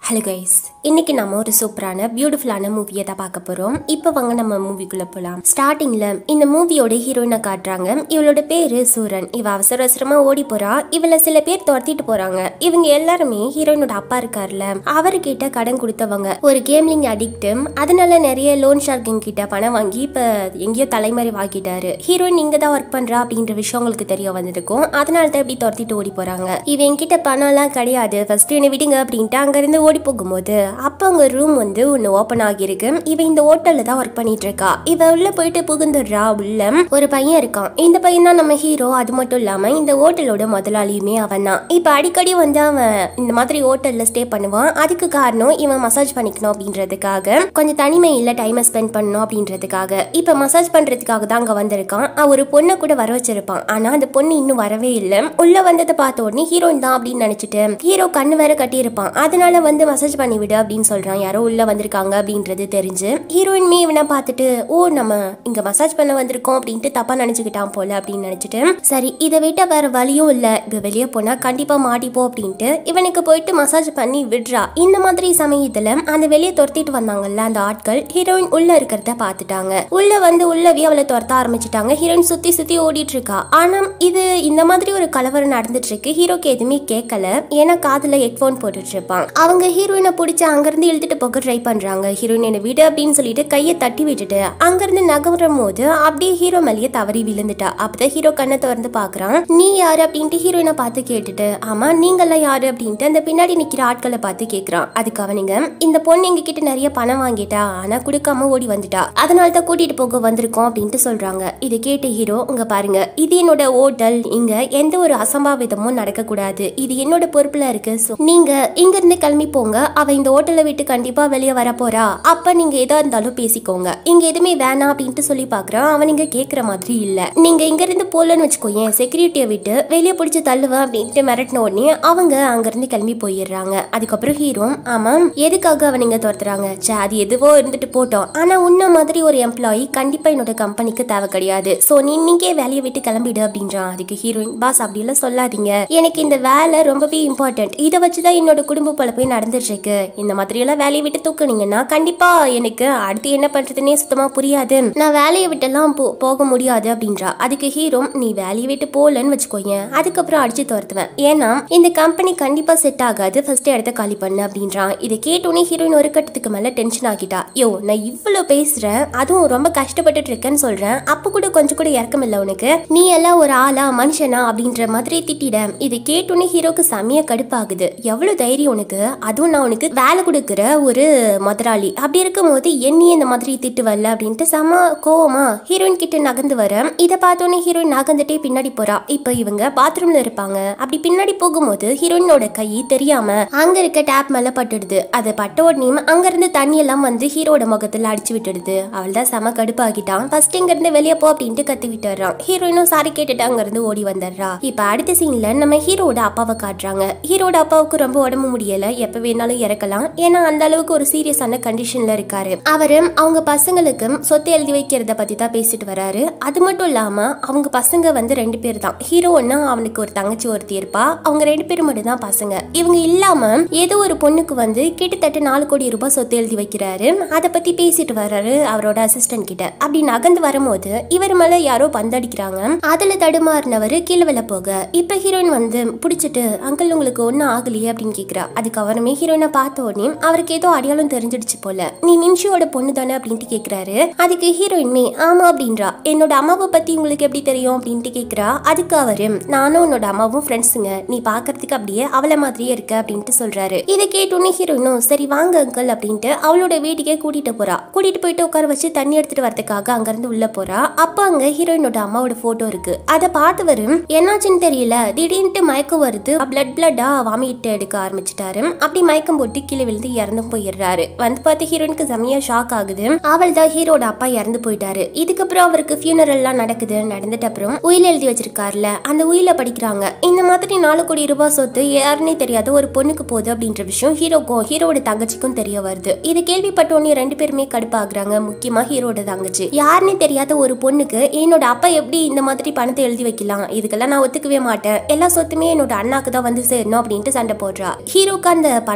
hello guys இன்னைக்கு நம்ம ஒரு சூப்பரான பியூட்டிஃபுல்லான மூவியை தான் பார்க்க போறோம் இப்போ வாங்க நம்ம மூவிக்குள்ள போலாம் ஸ்டார்டிங்ல இந்த மூவியோட ஹீரோயினை காட்டுறாங்க இவளோட பேரு சூரன் இவ அவசர அவசரமா ஓடி போறா இவளை சில பேர் துரத்திட்டு போறாங்க இவங்க எல்லாருமே ஹீரோயினோட அப்பா இருக்கார்ல அவர்கிட்ட கடன் கொடுத்தவங்க ஒரு கேம்லிங் அடிக்ட் அதனால நிறைய லோன் ஷார்க்கிங் கிட்ட பணம் வாங்கி இப்ப எங்கேயோ தலைமறை வாங்கிட்டாரு ஹீரோயின் இங்க தான் ஒர்க் பண்றா அப்படின்ற விஷயம் உங்களுக்கு தெரிய வந்திருக்கும் அதனால தான் இப்படி துரத்திட்டு ஓடி போறாங்க இவன் கிட்ட பணம் எல்லாம் கிடையாது ஃபர்ஸ்ட் என்னை விடுங்க அப்படின்ட்டு அங்க இருந்து ஓடி போகும்போது அப்ப அங்க ரூம் வந்து ஒன்னு ஓபன் ஆகியிருக்கு இவ இந்த ஹோட்டல்ல தான் ஒர்க் பண்ணிட்டு இருக்கா இவ உள்ள போயிட்டு புகுந்துடுறா உள்ள ஒரு பையன் இருக்கான் இந்த பையன் தான் நம்ம ஹீரோ அது மட்டும் இல்லாம இந்த ஹோட்டலோட முதலாளியுமே அவன் தான் இப்ப அடிக்கடி வந்து அவன் இந்த மாதிரி ஹோட்டல்ல ஸ்டே பண்ணுவான் அதுக்கு காரணம் இவன் மசாஜ் பண்ணிக்கணும் அப்படின்றதுக்காக கொஞ்சம் தனிமையில டைமை ஸ்பெண்ட் பண்ணணும் அப்படின்றதுக்காக இப்ப மசாஜ் பண்றதுக்காக தான் அங்க வந்திருக்கான் அவன் ஒரு பொண்ணை கூட வர வச்சிருப்பான் ஆனா அந்த பொண்ணு இன்னும் வரவே இல்லை உள்ள வந்ததை பார்த்த உடனே ஹீரோயின் தான் அப்படின்னு நினைச்சிட்டு ஹீரோ கண்ணு வேற கட்டியிருப்பான் அதனால வந்து மசாஜ் பண்ணி விடு அப்படின்னு சொல்றான் யாரோ உள்ள வந்திருக்காங்க அப்படின்றது தெரிஞ்சு ஹீரோயின் மீ இவனை பார்த்துட்டு ஓ நம்ம இங்க மசாஜ் பண்ண வந்திருக்கோம் அப்படின்ட்டு தப்பா நினைச்சுக்கிட்டான் போல அப்படின்னு நினைச்சிட்டு சரி இதை விட்ட வேற வழியும் இல்ல இப்ப வெளியே போனா கண்டிப்பா மாட்டிப்போம் அப்படின்ட்டு இவனுக்கு போயிட்டு மசாஜ் பண்ணி விடுறா இந்த மாதிரி சமயத்துல அந்த வெளியே துரத்திட்டு வந்தாங்கல்ல அந்த ஆட்கள் ஹீரோயின் உள்ள இருக்கிறத பார்த்துட்டாங்க உள்ள வந்து உள்ளவே அவளை துரத்த ஆரம்பிச்சிட்டாங்க ஹீரோயின் சுத்தி சுத்தி ஓடிட்டு இருக்கா ஆனா இது இந்த மாதிரி ஒரு கலவரம் நடந்துட்டு இருக்கு ஹீரோக்கு எதுவுமே கேட்கல ஏன்னா காதுல ஹெட்ஃபோன் போட்டுட்டு இருப்பான் அவங்க ஹீரோயினை பிடிச்சி அங்கிருந்து இழுத்துட்டு போக ட்ரை பண்றாங்க ஹீரோயின் என்ன விடு அப்படின்னு சொல்லிட்டு கையை தட்டி விட்டுட்டு அங்கிருந்து நகரும் போது அப்படியே ஹீரோ மேலேயே தவறி விழுந்துட்டா அப்பதான் ஹீரோ கண்ணை திறந்து பாக்குறான் நீ யாரு அப்படின்ட்டு ஹீரோயினை பார்த்து கேட்டுட்டு ஆமா நீங்கெல்லாம் யாரு அப்படின்ட்டு அந்த பின்னாடி நிக்கிற ஆட்களை பார்த்து கேக்குறான் அதுக்கு அவனுங்க இந்த பொண்ணு எங்க கிட்ட நிறைய பணம் வாங்கிட்டா ஆனா கொடுக்காம ஓடி வந்துட்டா அதனால தான் கூட்டிட்டு போக வந்திருக்கோம் அப்படின்ட்டு சொல்றாங்க இதை கேட்ட ஹீரோ உங்க பாருங்க இது என்னோட ஹோட்டல் இங்க எந்த ஒரு அசம்பாவிதமும் நடக்க கூடாது இது என்னோட பொறுப்புல இருக்கு So, நீங்க இங்க இருந்து கிளம்பி போங்க அவ இந்த ஹோட்டலை விட்டு கண்டிப்பா வெளியே வர போறா அப்ப நீங்க எதா இருந்தாலும் பேசிக்கோங்க இங்க எதுவுமே வேணாம் அப்படின்ட்டு சொல்லி பாக்குறான் அவன் இங்க கேக்குற மாதிரி இல்ல நீங்க இங்க இருந்து போலன்னு வச்சுக்கோயேன் செக்யூரிட்டியை விட்டு வெளியே பிடிச்சு தள்ளுவேன் அப்படின்ட்டு மிரட்டின உடனே அவங்க அங்க இருந்து கிளம்பி போயிடுறாங்க அதுக்கப்புறம் ஹீரோ ஆமா எதுக்காக அவன் இங்க துரத்துறாங்க சே அது எதுவோ இருந்துட்டு போட்டோம் ஆனா உன்ன மாதிரி ஒரு எம்ப்ளாயி கண்டிப்பா என்னோட கம்பெனிக்கு தேவை கிடையாது சோ நீ இன்னைக்கே வேலையை விட்டு கிளம்பிடு அப்படின்றான் அதுக்கு ஹீரோயின் பாஸ் அப்படியெல்லாம் சொல்லாதீங்க எனக்கு இந்த வேலை ரொம்பவே இம்பார்ட்டன்ட் இதை வச்சுதான் என்னோட குடும்ப பழப்பே நடந்துட்டு இருக்கு இந்த மாதிரி எல்லாம் வேலையை விட்டு தூக்குனீங்கன்னா கண்டிப்பா எனக்கு அடுத்து என்ன பண்றதுன்னே சுத்தமா புரியாது நான் வேலையை விட்டெல்லாம் போ- போக முடியாது அப்படின்றா அதுக்கு ஹீரோ நீ வேலையை விட்டு போகலன்னு வச்சுக்கோயேன் அதுக்கப்புறம் அடிச்சு துரத்துவேன் ஏன்னா இந்த கம்பெனி கண்டிப்பா செட் ஆகாது ஃபர்ஸ்ட் இடத்த காலி பண்ணு அப்படின்றான் இதை கேட்டோன்னே ஹீரோயின் ஒரு கட்டத்துக்கு மேல டென்ஷன் ஆகிட்டா யோ நான் இவ்வளவு பேசுறேன் அதுவும் ரொம்ப கஷ்டப்பட்டுட்டு இருக்கேன்னு சொல்றேன் அப்ப கூட கொஞ்சம் கூட இறக்கம் இல்ல உனக்கு நீ எல்லாம் ஒரு ஆளா மனுஷனா அப்படின்ற மாதிரி திட்டிட இதை கேட்டோன்னே ஹீரோக்கு செமைய கடுப்பாகுது எவ்வளவு தைரியம் உனக்கு அதுவும் நான் உனக்கு வேலை கொடுக்குற ஒரு முதலாளி அப்படி இருக்கும்போது என்னையே இந்த மாதிரி திட்டு வரல அப்படின்ட்டு செம கோவமா ஹீரோயின் கிட்ட நகர்ந்து வர இதை பார்த்தோன்னே ஹீரோயின் நகர்ந்துட்டே பின்னாடி போறா இப்போ இவங்க பாத்ரூம்ல இருப்பாங்க அப்படி பின்னாடி போகும்போது ஹீரோயினோட கை தெரியாம அங்க இருக்க டேப் மேல பட்டுடுது அது பட்ட உடனே அங்க இருந்து தண்ணி எல்லாம் வந்து ஹீரோட முகத்துல அடிச்சு விட்டுடுது அவள் தான் செம கடுப்பாகிட்டான் ஃபர்ஸ்ட் இங்க இருந்து வெளியே போ அப்படின்ட்டு கத்தி விட்டுறான் ஹீரோயினும் சாரி கேட்டுட்டு அங்க இருந்து ஓடி வந்துடுறா இப்ப அடுத்த சீன்ல நம்ம ஹீரோட அப்பாவை காட்டுறாங்க ஹீரோட அப்பாவுக்கு ரொம்ப உடம்பு முடியல எப்ப வேணாலும் இறக்கலாம் ஏன்னா அந்த அளவுக்கு ஒரு சீரியஸான கண்டிஷன்ல இருக்காரு அவரு அவங்க பசங்களுக்கு சொத்து எழுதி வைக்கிறத பத்தி தான் பேசிட்டு வராரு அது மட்டும் இல்லாம அவங்க பசங்க வந்து ரெண்டு பேர் தான் ஹீரோ ஒன்னா அவனுக்கு ஒரு தங்கச்சி ஒருத்தி இருப்பா அவங்க ரெண்டு பேரும் மட்டும் தான் பசங்க இவங்க இல்லாம ஏதோ ஒரு பொண்ணுக்கு வந்து கிட்டத்தட்ட நாலு கோடி ரூபாய் சொத்து எழுதி வைக்கிறாரு அதை பத்தி பேசிட்டு வர்றாரு அவரோட அசிஸ்டன்ட் கிட்ட அப்படி நகர்ந்து வரும்போது இவர் மேல யாரோ பந்தடிக்கிறாங்க அதுல தடுமாறினவர் கீழே விழ போக இப்ப ஹீரோயின் வந்து பிடிச்சிட்டு அங்கிள் உங்களுக்கு ஒன்னும் ஆகலையே அப்படின்னு கேக்குறா அதுக்கு அவருமே ஹீரோயினை பார்த்த உடனே அவருக்கு ஏதோ அடையாளம் தெரிஞ்சிடுச்சு போல நீ நிமிஷோட பொண்ணு தானே அப்படின்ட்டு கேக்குறாரு அதுக்கு ஹீரோயின்மே ஆமா அப்படின்றா என்னோட அம்மாவை பத்தி உங்களுக்கு எப்படி தெரியும் அப்படின்ட்டு கேக்குறா அதுக்கு அவரு நானும் உன்னோட அம்மாவும் ஃப்ரெண்ட்ஸுங்க நீ பாக்குறதுக்கு அப்படியே அவளை மாதிரியே இருக்க அப்படின்ட்டு சொல்றாரு இதை கேட்டோன்னே ஹீரோயினும் சரி வாங்க அங்கிள் அப்படின்ட்டு அவளோட வீட்டுக்கே கூட்டிட்டு போறா கூட்டிட்டு போயிட்டு உட்கார வச்சு தண்ணி எடுத்துட்டு வரதுக்காக அங்க இருந்து உள்ள போறா அப்ப அங்க ஹீரோயினோட அம்மாவோட போட்டோ இருக்கு அதை பார்த்தவரு என்னாச்சுன்னு தெரியல திடீர்னு மயக்கம் வருது பிளட் பிளட்டா வாமிட் எடுக்க ஆரம்பிச்சிட்டாரு அப்படி மயக்கம் போட்டு கீழே விழுந்து இறந்து போயிடுறாரு வந்து பார்த்து ஹீரோயினுக்கு செமையா ஷாக் ஆகுது அவள் தான் ஹீரோட அப்பா இறந்து போயிட்டாரு இதுக்கப்புறம் அவருக்கு funeral எல்லாம் நடக்குது நடந்துட்ட அப்புறம் உயில் எழுதி வச்சிருக்காருல அந்த உயில படிக்கிறாங்க இந்த மாதிரி நாலு கோடி ரூபாய் சொத்து யாருன்னே தெரியாத ஒரு பொண்ணுக்கு போகுது அப்படின்ற விஷயம் ஹீரோக்கும் ஹீரோட தங்கச்சிக்கும் தெரிய வருது இது கேள்விப்பட்டோன்னே ரெண்டு பேருமே கடுப்பாகுறாங்க முக்கியமா ஹீரோட தங்கச்சி யாருன்னே தெரியாத ஒரு பொண்ணுக்கு என்னோட அப்பா எப்படி இந்த மாதிரி பணத்தை எழுதி வைக்கலாம் இதுக்கெல்லாம் நான் ஒத்துக்கவே மாட்டேன் எல்லா சொத்துமே என்னோட அண்ணாக்கு தான் வந்து சேரணும் அப்படின்ட்டு சண்டை போடுறா ஹீரோக்கு அந்த பண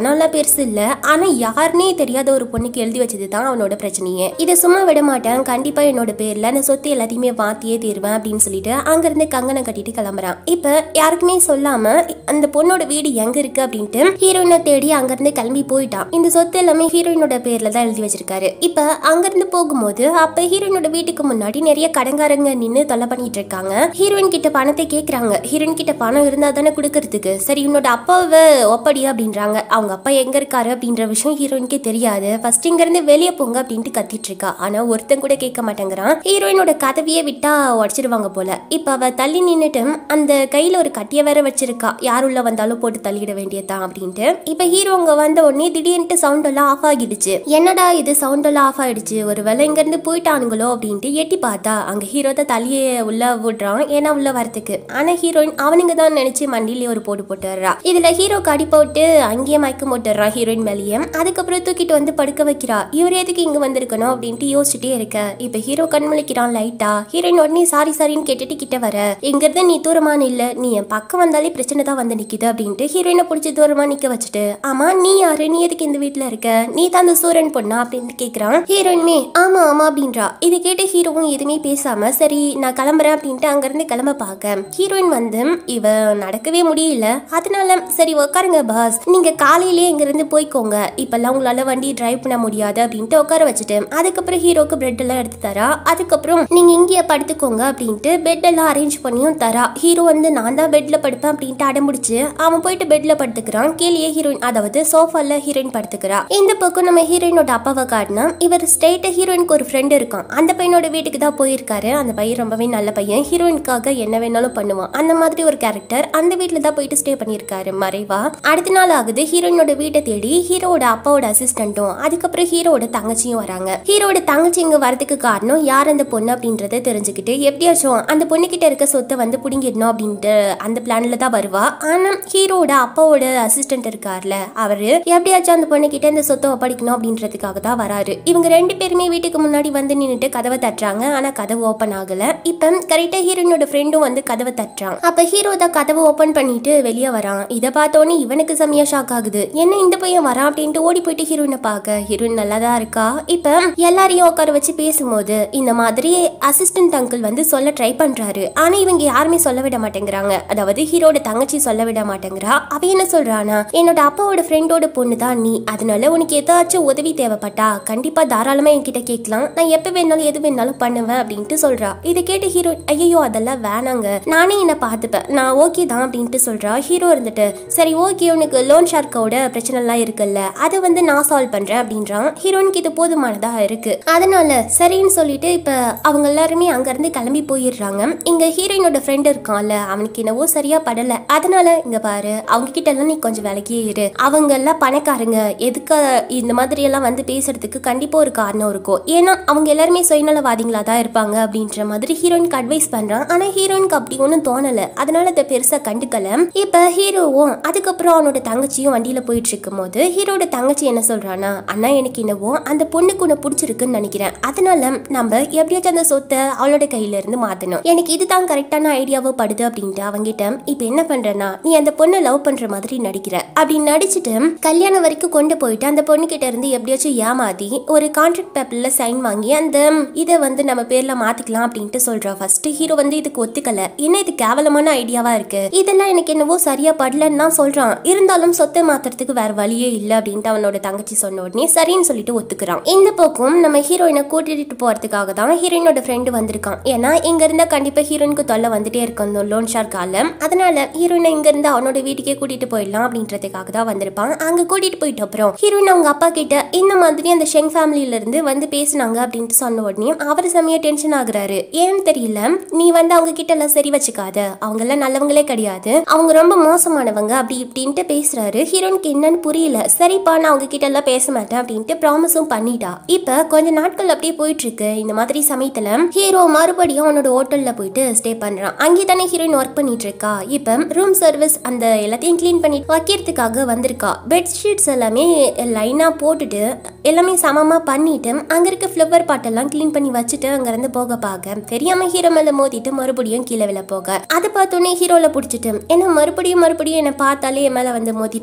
பணம்லாம் பெருசு இல்ல ஆனா யாருனே தெரியாத ஒரு பொண்ணுக்கு எழுதி வச்சது தான் அவனோட பிரச்சனையே இதை சும்மா விட மாட்டேன் கண்டிப்பா என்னோட பேர்ல அந்த சொத்து எல்லாத்தையுமே மாத்தியே தீருவேன் அப்படின்னு சொல்லிட்டு அங்க இருந்து கங்கனை கட்டிட்டு கிளம்புறான் இப்ப யாருக்குமே சொல்லாம அந்த பொண்ணோட வீடு எங்க இருக்கு அப்படின்ட்டு ஹீரோயினை தேடி அங்க இருந்து கிளம்பி போயிட்டான் இந்த சொத்து எல்லாமே ஹீரோயினோட பேர்ல தான் எழுதி வச்சிருக்காரு இப்ப அங்க இருந்து போகும்போது அப்ப ஹீரோயினோட வீட்டுக்கு முன்னாடி நிறைய கடங்காரங்க நின்னு தொல்லை பண்ணிட்டு இருக்காங்க ஹீரோயின் கிட்ட பணத்தை கேக்குறாங்க ஹீரோயின் கிட்ட பணம் இருந்தா தானே கொடுக்கறதுக்கு சரி உன்னோட அப்பாவை ஒப்படி அப்படின்றாங்க அவங்க அப்பா எங்க இருக்காரு அப்படின்ற விஷயம் ஹீரோயினுக்கே தெரியாது ஃபர்ஸ்ட் இங்க இருந்து வெளியே போங்க அப்படின்ட்டு கத்திட்டு இருக்கா ஆனா ஒருத்தன் கூட கேட்க மாட்டேங்கிறான் ஹீரோயினோட கதவியே விட்டா உடச்சிருவாங்க போல இப்ப அவ தள்ளி நின்னுட்டு அந்த கையில ஒரு கட்டிய வேற வச்சிருக்கா யார் உள்ள வந்தாலும் போட்டு தள்ளிட வேண்டியதுதான் அப்படின்ட்டு இப்ப ஹீரோ அங்க வந்த உடனே திடீர்னு சவுண்ட் எல்லாம் ஆஃப் ஆகிடுச்சு என்னடா இது சவுண்ட் எல்லாம் ஆஃப் ஆயிடுச்சு ஒருவேளை இங்க இருந்து போயிட்டானுங்களோ அப்படின்ட்டு எட்டி பார்த்தா அங்க ஹீரோ தான் தலையை உள்ள விடுறான் ஏன்னா உள்ள வரதுக்கு ஆனா ஹீரோயின் அவனுங்க தான் நினைச்சு மண்டிலேயே ஒரு போட்டு போட்டுறா இதுல ஹீரோக்கு அடி போட்டு அங்கேயே மயக்கம் போட்டுறான் ஹீரோயின் மேலேயே அதுக்கப்புறம் தூக்கிட்டு வந்து படுக்க வைக்கிறா இவர் எதுக்கு இங்க வந்திருக்கணும் அப்படின்ட்டு யோசிச்சுட்டே இருக்க இப்ப ஹீரோ கண் முழிக்கிறான் லைட்டா ஹீரோயின் உடனே சாரி சாரின்னு கேட்டுட்டு கிட்ட வர இங்க இருந்து நீ தூரமான இல்ல நீ என் பக்கம் வந்தாலே பிரச்சனை தான் வந்து நிக்குது அப்படின்ட்டு ஹீரோயினை பிடிச்சி தூரமா நிக்க வச்சுட்டு ஆமா நீ யாரு நீ எதுக்கு இந்த வீட்ல இருக்க நீ தான் அந்த சூரன் பொண்ணா அப்படின்னு கேக்குறான் ஹீரோயின்மே ஆமா ஆமா அப்படின்றா இது கேட்டு ஹீரோவும் எதுவுமே பேசாம சரி நான் கிளம்புறேன் அப்படின்ட்டு அங்க இருந்து கிளம்ப பார்க்க ஹீரோயின் வந்து இவ நடக்கவே முடியல அதனால சரி உட்காருங்க பாஸ் நீங்க காலையிலேயே இங்க இருந்து போய்க்கோங்க இப்பெல்லாம் உங்களால வண்டி டிரைவ் பண்ண முடியாது அப்படின்ட்டு உட்கார வச்சுட்டு அதுக்கப்புறம் ஹீரோக்கு பிரெட் எல்லாம் எடுத்து தரா அதுக்கப்புறம் நீங்க இங்கேயே படுத்துக்கோங்க அப்படின்ட்டு பெட் எல்லாம் அரேஞ்ச் பண்ணியும் தரா ஹீரோ வந்து நான் தான் பெட்ல படுப்பேன் அப்படின்ட்டு அடம்பிடிச்சு அவன் போயிட்டு பெட்ல படுத்துக்கிறான் கீழே ஹீரோயின் அதாவது சோஃபால ஹீரோயின் படுத்துக்கிறா இந்த பக்கம் நம்ம ஹீரோயினோட அப்பாவை காட்டினா இவர் ஸ்ட்ரெயிட்டா ஹீரோயினுக்கு ஒரு ஃப்ரெண்ட் இருக்கான் அந்த பையனோட வீட்டுக்கு தான் போயிருக்காரு அந்த பையன் ரொம்பவே நல்ல பையன் ஹீரோயினுக்காக என்ன வேணாலும் பண்ணுவான் அந்த மாதிரி ஒரு கேரக்டர் அந்த வீட்டில் தான் போயிட்டு ஸ்டே பண்ணியிருக்காரு மறைவா அடுத்த நாள் ஆகுது ஹீரோயினோட வீட்டை தேடி ஹீரோட அப்பாவோட அசிஸ்டண்ட்டும் அதுக்கப்புறம் ஹீரோட தங்கச்சியும் வராங்க ஹீரோட தங்கச்சி இங்க வரதுக்கு காரணம் யார் அந்த பொண்ணு அப்படின்றத தெரிஞ்சுக்கிட்டு எப்படியாச்சும் அந்த பொண்ணு கிட்ட இருக்க சொத்தை வந்து புடுங்கிடணும் அப்படின்ட்டு அந்த பிளான்ல தான் வருவா ஆனா ஹீரோட அப்பாவோட அசிஸ்டன்ட் இருக்கார்ல அவரு எப்படியாச்சும் அந்த பொண்ணு கிட்ட இந்த சொத்தை ஒப்படைக்கணும் அப்படின்றதுக்காக தான் வராரு இவங்க ரெண்டு பேருமே வீட்டுக்கு முன்னாடி வந்து நின்னுட்டு கதவை தட்டுறாங்க ஆனா கதவு ஓப்பன் ஆகல இப்ப கரெக்டா ஹீரோயினோட ஃப்ரெண்டும் வந்து கதவை தட்டுறான் அப்ப ஹீரோ தான் கதவை ஓப்பன் பண்ணிட்டு வெளியே வரான் இதை பார்த்தோன்னே இவனுக்கு செம்மையா ஷாக் ஆகுது என்ன இந்த பையன் வரான் அப்படின்ட்டு ஓடி போயிட்டு ஹீரோயினை பார்க்க ஹீரோயின் நல்லா தான் இருக்கா இப்ப எல்லாரையும் உட்கார வச்சு பேசும்போது இந்த மாதிரி அசிஸ்டன்ட் அங்கிள் வந்து சொல்ல ட்ரை பண்றாரு ஆனா இவங்க யாருமே சொல்ல விட மாட்டேங்கிறாங்க அதாவது ஹீரோட தங்கச்சி சொல்ல விட மாட்டேங்கிறா அவ என்ன சொல்றானா என்னோட அப்பாவோட ஃப்ரெண்டோட பொண்ணு தான் நீ அதனால உனக்கு ஏதாச்சும் உதவி தேவைப்பட்டா கண்டிப்பா தாராளமா என்கிட்ட கேட்கலாம் நான் எப்ப வேணாலும் எது வேணாலும் பண்ணுவேன் அப்படின்ட்டு சொல்றா இதை கேட்டு ஹீரோ ஐயோ அதெல்லாம் வேணாங்க நானே என்ன பார்த்துப்பேன் நான் ஓகே தான் அப்படின்ட்டு சொல்றா ஹீரோ இருந்துட்டு சரி ஓகே உனக்கு லோன் ஷார்க்கோட பிரச்சனை எல்லாம் இருக்குல்ல அதை வந்து நான் சால்வ் பண்றேன் அப்படின்றான் ஹீரோனுக்கு இது போதுமானதா இருக்கு அதனால சரின்னு சொல்லிட்டு இப்ப அவங்க எல்லாருமே அங்க இருந்து கிளம்பி போயிடுறாங்க இங்க ஹீரோயினோட ஃப்ரெண்ட் இருக்கான்ல அவனுக்கு என்னவோ சரியா படல அதனால இங்க பாரு அவங்க கிட்ட எல்லாம் நீ கொஞ்சம் விலகியே இரு அவங்க எல்லாம் பணக்காரங்க எதுக்கு இந்த மாதிரி எல்லாம் வந்து பேசுறதுக்கு கண்டிப்பா ஒரு காரணம் இருக்கும் ஏன்னா அவங்க எல்லாருமே சுயநலவாதிகளா தான் இருப்பாங்க அப்படின்ற மாதிரி ஹீரோயினுக்கு அட்வைஸ் பண்றான் ஆனா ஹீரோயினுக்கு அப்படி ஒன்றும் தோணல அதனால அதை பெருசா கண்டுக்கல இப்ப ஹீரோவும் அதுக்கப்புறம் அவனோட தங்கச்சியும் வண்டியில போயிட்டு இருக்கும் போது ஹீரோட தங்கச்சி என்ன சொல்றானா அண்ணா எனக்கு என்னவோ அந்த பொண்ணுக்கு உன்னை பிடிச்சிருக்குன்னு நினைக்கிறேன் அதனால நம்ம எப்படியாச்சும் அந்த சொத்தை அவளோட கையில இருந்து மாத்தணும் எனக்கு இதுதான் கரெக்டான ஐடியாவோ படுது அப்படின்ட்டு அவங்கிட்ட இப்ப என்ன பண்றேன்னா நீ அந்த பொண்ணை லவ் பண்ற மாதிரி நடிக்கிற அப்படி நடிச்சுட்டு கல்யாணம் வரைக்கும் கொண்டு போயிட்டு அந்த பொண்ணு கிட்ட இருந்து எப்படியாச்சும் ஏமாத்தி ஒரு கான்ட்ராக்ட் பேப்பர்ல சைன் வாங்கி அந்த இதை வந்து நம்ம பேர்ல மாத்திக்கலாம் அப்படின்ட்டு சொல்றா ஃபர்ஸ்ட் ஹீரோ வந்து இதுக்கு ஒத்துக்கல என்ன இது கேவலமான ஐடியாவா இருக்கு இதெல்லாம் எனக்கு என்னவோ சரியா படலன்னு தான் சொல்றான் இருந்தாலும் சொத்தை மாத்துறதுக்கு வேற வழியே இல்ல அப்படின்ட்டு அவனோட தங்கச்சி சொன்ன உடனே சரின்னு சொல்லிட்டு ஒத்துக்கிறான் இந்த பக்கம் நம்ம ஹீரோயினை கூட்டிட்டு போறதுக்காக தான் ஹீரோயினோட ஃப்ரெண்டு வந்திருக்கான் ஏன்னா இங்க இருந்தா கண்டிப்பா ஹீரோயினுக்கு தொல்லை வந்துட்டே இருக்கும் இந்த லோன் ஷார் காலம் அதனால ஹீரோயினை இங்க இருந்து அவனோட வீட்டுக்கே கூட்டிட்டு போயிடலாம் அப்படின்றதுக்காக தான் வந்திருப்பான் அங்க கூட்டிட்டு போயிட்ட அப்புறம் ஹீரோயின் அவங்க அப்பா கிட்ட இந்த மாதிரி அந்த ஷெங் ஃபேமிலியில இருந்து வந்து பேசுனாங்க அப்படின்ட்டு சொன்ன உடனே அவர் செமையா டென்ஷன் ஆகுறாரு ஏன்னு தெரியல நீ வந்து அவங்க கிட்ட எல்லாம் சரி வச்சுக்காத அவங்க எல்லாம் நல்லவங்களே கிடையாது அவங்க ரொம்ப மோசமானவங்க அப்படி இப்படின்ட்டு பேசுறாரு ஹீரோனுக்கு என்னன்னு புரியல சரிப்பா நான் அவங்க கிட்ட எல்லாம் பேச மாட்டேன் அப்படின்ட்டு ப்ராமிஸும் பண்ணிட்டா இப்ப கொஞ்ச நாட்கள் அப்படியே போயிட்டு இருக்கு இந்த மாதிரி சமயத்துல ஹீரோ மறுபடியும் அவனோட ஹோட்டல்ல போயிட்டு ஸ்டே பண்றான் அங்கே தானே ஹீரோயின் ஒர்க் பண்ணிட்டு இருக்கா இப்ப ரூம் சர்வீஸ் அந்த எல்லாத்தையும் க்ளீன் பண்ணி வைக்கிறதுக்காக வந்திருக்கா பெட்ஷீட்ஸ் எல்லாமே லைனா போட்டுட்டு எல்லாமே சமமா பண்ணிட்டு அங்க இருக்க ஃப்ளவர் பாட்டெல்லாம் க்ளீன் பண்ணி வச்சுட்டு அங்க இருந்து போக பார்க்க தெரியாம ஹீரோ மேல மோதிட்டு மறுபடியும் கீழே விழ போக அதை பார்த்தோன்னே ஹீரோல பிடிச்சிட்டு என்ன மறுபடியும் மறுபடியும் என்ன பார்த்தாலே என் மேல வந்து மோதிட்டு இருக்க அப்படின்னு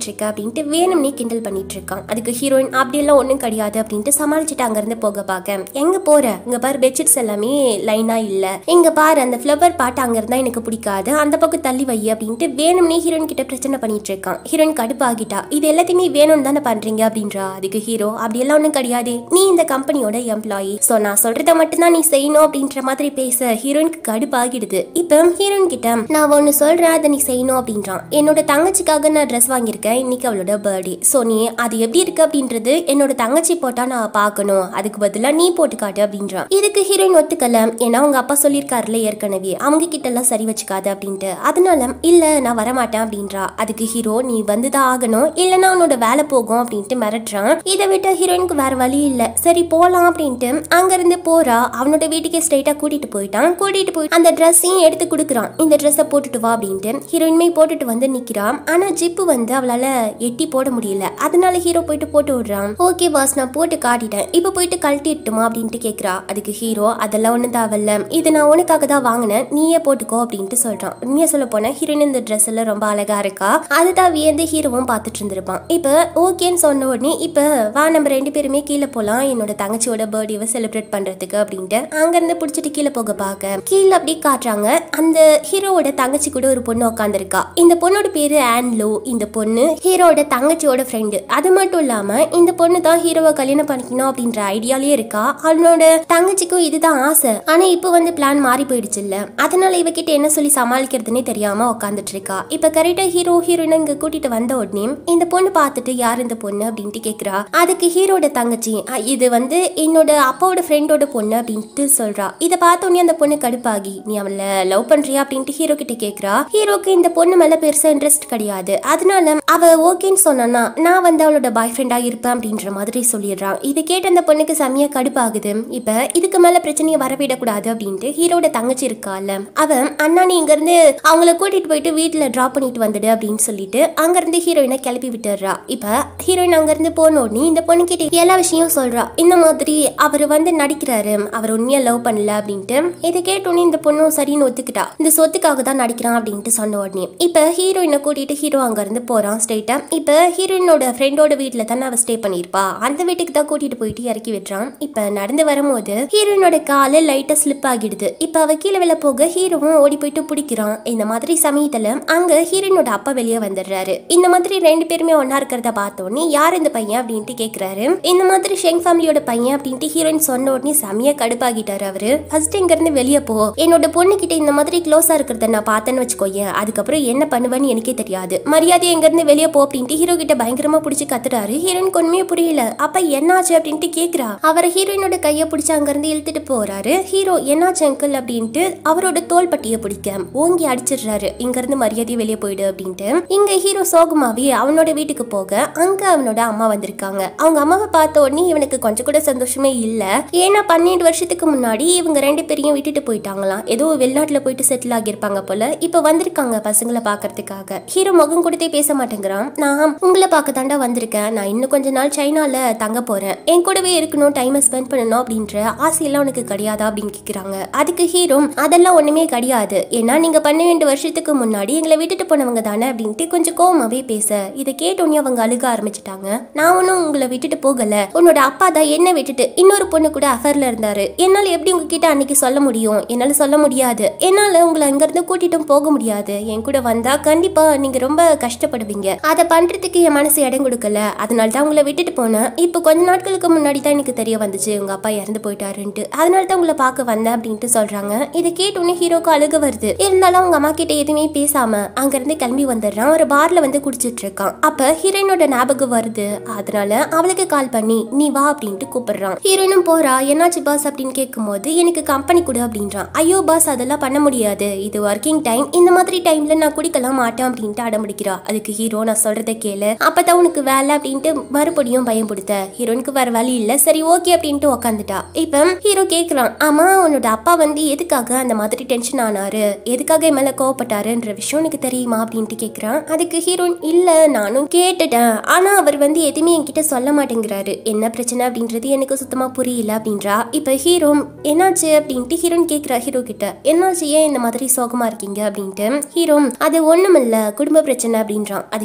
அப்படின்ட்டு வேணும்னே கிண்டல் பண்ணிட்டு இருக்கான் அதுக்கு ஹீரோயின் அப்படியெல்லாம் ஒன்றும் கிடையாது அப்படின்ட்டு சமாளிச்சுட்டு அங்கிருந்து போக பார்க்க எங்க போற இங்க பாரு பெட்ஷீட்ஸ் எல்லாமே லைனா இல்ல இங்க பாரு அந்த ஃப்ளவர் பாட்டு அங்க இருந்தா எனக்கு பிடிக்காது அந்த பக்கம் தள்ளி வை அப்படின்ட்டு வேணும்னே ஹீரோயின் கிட்ட பிரச்சனை பண்ணிட்டு இருக்கான் ஹீரோயின் கடுப்பாகிட்டா இது எல்லாத்தையுமே வேணும்னு தானே பண்றீங்க அப்படின்றா அதுக்கு ஹீரோ அப்படியெல்லாம் ஒன்றும் கிடையாது நீ இந்த கம்பெனியோட எம்ப்ளாயி ஸோ நான் சொல்றத மட்டும்தான் நீ செய்யணும் அப்படின்ற மாதிரி பேச ஹீரோயினுக்கு கடுப்பாகிடுது இப்போ ஹீரோயின் கிட்ட நான் ஒன்று சொல்றேன் அதை நீ செய்யணும் அப்படின்றான் என்னோட தங்கச்சிக்காக நான் ட்ரெஸ் வாங்கியிருக்கேன் இன்னைக்கு அவளோட பர்த்டே ஸோ நீ அது எப்படி இருக்கு அப்படின்றது என்னோட தங்கச்சி போட்டா நான் பார்க்கணும் அதுக்கு பதிலாக நீ போட்டு காட்டு அப்படின்றான் இதுக்கு ஹீரோயின் ஒத்துக்கல ஏன்னா அவங்க அப்பா சொல்லியிருக்காருல ஏற்கனவே அவங்க கிட்ட எல்லாம் சரி வச்சுக்காது அப்படின்ட்டு அதனால இல்ல நான் வரமாட்டேன் அப்படின்றா அதுக்கு ஹீரோ நீ வந்துதான் ஆகணும் இல்லைன்னா உன்னோட வேலை போகும் அப்படின்ட்டு மிரட்டுறான் இதை விட்ட ஹீரோயினுக்கு வேற வழி இல்ல சரி போலாம் அப்படின்ட்டு அங்க இருந்து போறா அவனோட வீட்டுக்கே ஸ்ட்ரைட்டா கூட்டிட்டு போயிட்டான் கூட்டிட்டு போய் அந்த ட்ரெஸ்ஸையும் எடுத்து கொடுக்குறான் இந்த ட்ரெஸ்ஸை போட்டுட்டு வா அப்படின்ட்டு ஹீரோயின்மே போட்டுட்டு வந்து நிக்கிறான் ஆனா ஜிப்பு வந்து அவளால எட்டி போட முடியல அதனால ஹீரோ போயிட்டு போட்டு விடுறான் ஓகே பாஸ் நான் போட்டு காட்டிட்டேன் இப்போ போயிட்டு கழட்டிட்டுமா அப்படின்ட்டு கேக்குறா அதுக்கு ஹீரோ அதெல்லாம் ஒன்றும் தேவையில்ல இது நான் உனக்காக தான் வாங்கினேன் நீயே போட்டுக்கோ அப்படின்ட்டு சொல்றான் உண்மையா சொல்ல போனா ஹீரோயின் இந்த ட்ரெஸ் எல்லாம் ரொம்ப அழகா இருக்கா அதுதான் வியந்து ஹீரோவும் பார்த்துட்டு இருந்திருப்பான் இப்போ ஓகேன்னு சொன்ன உடனே இப்போ வா நம்ம ரெண்டு பேருமே கீழே போலாம் என்னோட தங்கச்சியோட பர்த்டேவை செலிப்ரேட் பண்றதுக்கு அப்படின்ட்டு அங்கிருந்து பிடிச்சிட்டு கீழே போக பார்க்க கீழே அப்படி காட்டுறாங்க அந்த ஹீரோவோட தங்கச்சி கூட ஒரு பொண்ணு உட்காந்துருக்கா இந்த பொண்ணோட பேரு ஆன்லோ இந்த பொண்ணு ஹீரோட தங்கச்சியோட ஃப்ரெண்டு அது மட்டும் இல்லாம இந்த பொண்ணு தான் ஹீரோவை கல்யாணம் பண்ணிக்கணும் அப்படின்ற ஐடியாலே இருக்கா அவனோட தங்கச்சிக்கும் இதுதான் ஆசை ஆனா இப்போ வந்து பிளான் மாறி போயிடுச்சு இல்ல அதனால இவகிட்ட என்ன சொல்லி சமாளிக்கிறதுனே தெரியாம உட்காந்துட்டு இருக்கா இப்ப கரெக்டா ஹீரோ ஹீரோயின் இங்க கூட்டிட்டு வந்த உடனே இந்த பொண்ணு பார்த்துட்டு யார் இந்த பொண்ணு அப்படின்ட்டு கேக்குறா அதுக்கு ஹீரோட தங்கச்சி "அ, இது வந்து என்னோட அப்பாவோட ஃப்ரெண்டோட பொண்ணு அப்படின்ட்டு சொல்றா இதை பார்த்த உடனே அந்த பொண்ணு கடுப்பாகி நீ அவளை லவ் பண்றியா அப்படின்ட்டு ஹீரோ கிட்ட கேக்குறா ஹீரோக்கு இந்த பொண்ணு மேல பெருசா இன்ட்ரெஸ்ட் கிடையாது அதனால அவ ஓகேன்னு சொன்னானா நான் வந்து அவளோட பாய் ஃப்ரெண்டா இருப்பேன் அப்படின்ற மாதிரி சொல்லிடுறான் இதை கேட்டு அந்த பொண்ணுக்கு செம்மையா கடுப்பாகுது இப்ப இதுக்கு மேல பிரச்சனையை வரவிடக்கூடாது அப்படின்ட்டு ஹீரோட தங்கச்சி இருக்கால அவன் அண்ணா நீ இங்க இருந்து அவங்கள கூட்டிட்டு போயிட்டு வீட்டுல டிராப் பண்ணிட்டு வந்துடு அப்படின்னு சொல்லிட்டு அங்க இருந்து ஹீரோயினை கிளப்பி விட்டுறா இப்ப ஹீரோயின் அங்க இருந்து போன உடனே இந்த பொண்ணு கிட்ட எல்லா விஷயம் சொல்றா இந்த மாதிரி அவர் வந்து நடிக்கிறாரு அவர் உண்மையா லவ் பண்ணல அப்படின்ட்டு இதை கேட்டோடனே இந்த பொண்ணும் சரின்னு ஒத்துக்கிட்டா இந்த சொத்துக்காக தான் நடிக்கிறான் அப்படின்ட்டு சொன்ன உடனே இப்ப ஹீரோயினை கூட்டிட்டு ஹீரோ அங்க இருந்து போறான் ஸ்ட்ரெயிட்டா இப்ப ஹீரோயினோட ஃப்ரெண்டோட வீட்டுல தானே அவ ஸ்டே பண்ணிருப்பா அந்த வீட்டுக்கு தான் கூட்டிட்டு போயிட்டு இறக்கி விட்டுறான் இப்ப நடந்து வரும்போது ஹீரோயினோட காலு லைட்டா ஸ்லிப் ஆகிடுது இப்ப அவ கீழே விழ போக ஹீரோவும் ஓடி போயிட்டு பிடிக்கிறான் இந்த மாதிரி சமயத்துல அங்க ஹீரோயினோட அப்பா வெளியே வந்துடுறாரு இந்த மாதிரி ரெண்டு பேருமே ஒன்னா இருக்கிறத பார்த்த உடனே யார் இந்த பையன் அப்படின்ட்டு கேக்குறாரு இந்த மாதிரி ஷெங் ஃபேமிலியோட பையன் அப்படின்ட்டு ஹீரோயின் சொன்ன உடனே செமையா கடுப்பாகிட்டாரு அவரு ஃபர்ஸ்ட் இங்க இருந்து வெளியே போ என்னோட பொண்ணு கிட்ட இந்த மாதிரி க்ளோஸா இருக்கிறத நான் பார்த்தேன்னு வச்சுக்கோயேன் அதுக்கப்புறம் என்ன பண்ணுவேன்னு எனக்கே தெரியாது மரியாதை எங்க இருந்து வெளியே போ அப்படின்ட்டு ஹீரோ கிட்ட பயங்கரமா பிடிச்சி கத்துறாரு ஹீரோயின் ஒண்ணுமே புரியல அப்ப என்னாச்சு அப்படின்ட்டு கேக்குறா அவரை ஹீரோயினோட கைய பிடிச்சி அங்க இருந்து இழுத்துட்டு போறாரு ஹீரோ என்னாச்சு அங்கிள் அப்படின்ட்டு அவரோட தோல் பட்டியை பிடிக்க ஓங்கி அடிச்சிடுறாரு இங்க இருந்து மரியாதையை வெளியே போயிடு அப்படின்ட்டு இங்க ஹீரோ சோகமாவே அவனோட வீட்டுக்கு போக அங்க அவனோட அம்மா வந்திருக்காங்க அவங்க அம்மாவை பார்த்த உடனே இவனுக்கு கொஞ்சம் கூட சந்தோஷமே இல்ல ஏன்னா பன்னெண்டு வருஷத்துக்கு முன்னாடி இவங்க ரெண்டு பேரையும் விட்டுட்டு போயிட்டாங்களாம் ஏதோ வெளிநாட்டுல போயிட்டு செட்டில் ஆகியிருப்பாங்க போல இப்ப வந்திருக்காங்க பசங்களை பாக்குறதுக்காக ஹீரோ முகம் கொடுத்தே பேச மாட்டேங்கிறான் நான் உங்களை பார்க்க தாண்டா வந்திருக்கேன் நான் இன்னும் கொஞ்ச நாள் சைனால தங்க போறேன் என் கூடவே இருக்கணும் டைமை ஸ்பெண்ட் பண்ணணும் அப்படின்ற ஆசையெல்லாம் உனக்கு கிடையாதா அப்படின்னு கேக்குறாங்க அதுக்கு ஹீரோ அதெல்லாம் ஒண்ணுமே கிடையாது ஏன்னா நீங்க பன்னெண்டு வருஷத்துக்கு முன்னாடி எங்களை விட்டுட்டு போனவங்க தானே அப்படின்ட்டு கொஞ்சம் கோவமாவே பேச இதை கேட்டோன்னே அவங்க அழுக ஆரம்பிச்சிட்டாங்க நான் ஒன்றும் உங்களை விட்டுட்டு போகல உன்னோட அப்பா தான் என்ன விட்டுட்டு இன்னொரு பொண்ணு கூட அஃபர்ல இருந்தாரு என்னால எப்படி உங்ககிட்ட அன்னைக்கு சொல்ல முடியும் என்னால சொல்ல முடியாது என்னால உங்களை அங்க இருந்து கூட்டிட்டும் போக முடியாது என் கூட வந்தா கண்டிப்பா நீங்க ரொம்ப கஷ்டப்படுவீங்க அதை பண்றதுக்கு என் மனசு இடம் கொடுக்கல அதனால தான் உங்களை விட்டுட்டு போனேன் இப்போ கொஞ்ச நாட்களுக்கு முன்னாடி தான் எனக்கு தெரிய வந்துச்சு உங்க அப்பா இறந்து போயிட்டாருன்ட்டு அதனால தான் உங்களை பார்க்க வந்தேன் அப்படின்ட்டு சொல்றாங்க இதை கேட்டோன்னே ஹீரோக்கு அழுக வருது இருந்தாலும் அவங்க அம்மா கிட்ட எதுவுமே பேசாம அங்க இருந்து கிளம்பி வந்துடுறான் ஒரு பார்ல வந்து குடிச்சிட்டு இருக்கான் அப்ப ஹீரோயினோட ஞாபகம் வருது அதனால அவளுக்கு கால் பண்ணி நீ வா அப்படின்ட்டு கூப்பிடுறான் ஹீரோயினும் போறா என்னாச்சு பாஸ் அப்படின்னு கேட்கும்போது எனக்கு கம்பெனி கொடு அப்படின்றான் ஐயோ பாஸ் அதெல்லாம் பண்ண முடியாது இது ஒர்க்கிங் டைம் இந்த மாதிரி டைம்ல நான் குடிக்கலாம் மாட்டேன் அப்படின்ட்டு அடம்பிடிக்கிறா அதுக்கு ஹீரோ நான் சொல்றதை கேளு அப்பதான் உனக்கு வேலை அப்படின்ட்டு மறுபடியும் பயம் கொடுத்த ஹீரோனுக்கு வேற வழி இல்ல சரி ஓகே அப்படின்ட்டு உக்காந்துட்டா இப்ப ஹீரோ கேக்குறான் ஆமா உன்னோட அப்பா வந்து எதுக்காக அந்த மாதிரி டென்ஷன் ஆனாரு எதுக்காக என் மேல கோவப்பட்டாருன்ற விஷயம் எனக்கு தெரியுமா அப்படின்ட்டு கேக்குறான் அதுக்கு ஹீரோயின் இல்ல நானும் கேட்டுட்டேன் ஆனா அவர் வந்து எதுவுமே என்கிட்ட சொல்ல மாட்டேங்கிறாரு என்ன பிரச்சனை அப்படின்றது எனக்கு சுத்தமா புரியல அப்படின்றா இப்ப ஹீரோ என்னாச்சு அப்படின்ட்டு ஹீரோயின் கேக்குறா ஹீரோ கிட்ட என்னாச்சு ஏன் இந்த மாதிரி சோகமா இருக்கீங்க அப்படின்ட்டு ஹீரோ அது ஒண்ணுமில்ல குடும்ப பிரச்சனை அப்படின்றான் அதுக்கு ஹீரோயின்